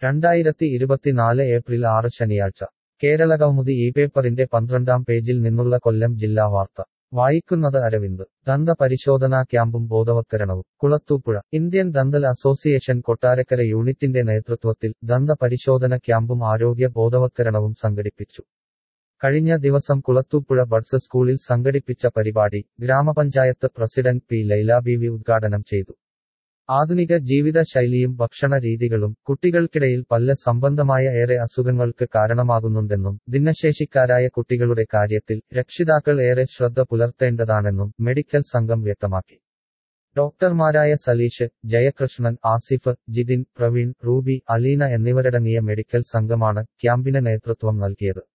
രണ്ടായിരത്തി ഇരുപത്തിനാല് ഏപ്രിൽ ആറ് ശനിയാഴ്ച കേരളകൗമുദി ഈ പേപ്പറിന്റെ പന്ത്രണ്ടാം പേജിൽ നിന്നുള്ള കൊല്ലം ജില്ലാ വാർത്ത വായിക്കുന്നത് അരവിന്ദ് ദന്ത പരിശോധനാ ക്യാമ്പും ബോധവത്കരണവും Kulathupuzha Indian dental association Kottarakkara യൂണിറ്റിന്റെ നേതൃത്വത്തിൽ ദന്ത പരിശോധന ക്യാമ്പും ആരോഗ്യ ബോധവത്കരണവും സംഘടിപ്പിച്ചു കഴിഞ്ഞ ദിവസം കുളത്തൂപ്പുഴ ബഡ്സ് സ്കൂളിൽ സംഘടിപ്പിച്ച പരിപാടി ഗ്രാമപഞ്ചായത്ത് പ്രസിഡന്റ് പി ലൈലാബീവി ഉദ്ഘാടനം ചെയ്തു ആധുനിക ജീവിത ശൈലിയും ഭക്ഷണ രീതികളും കുട്ടികൾക്കിടയിൽ പല്ല് സംബന്ധമായ ഏറെ അസുഖങ്ങൾക്ക് കാരണമാകുന്നുണ്ടെന്നും ഭിന്നശേഷിക്കാരായ കുട്ടികളുടെ കാര്യത്തിൽ രക്ഷിതാക്കൾ ഏറെ ശ്രദ്ധ പുലർത്തേണ്ടതാണെന്നും മെഡിക്കൽ സംഘം വ്യക്തമാക്കി ഡോക്ടർമാരായ സലീഷ് ജയകൃഷ്ണൻ ആസിഫ് ജിതിൻ പ്രവീൺ റൂബി അലീന എന്നിവരടങ്ങിയ മെഡിക്കൽ സംഘമാണ് ക്യാമ്പിന് നേതൃത്വം നൽകിയത്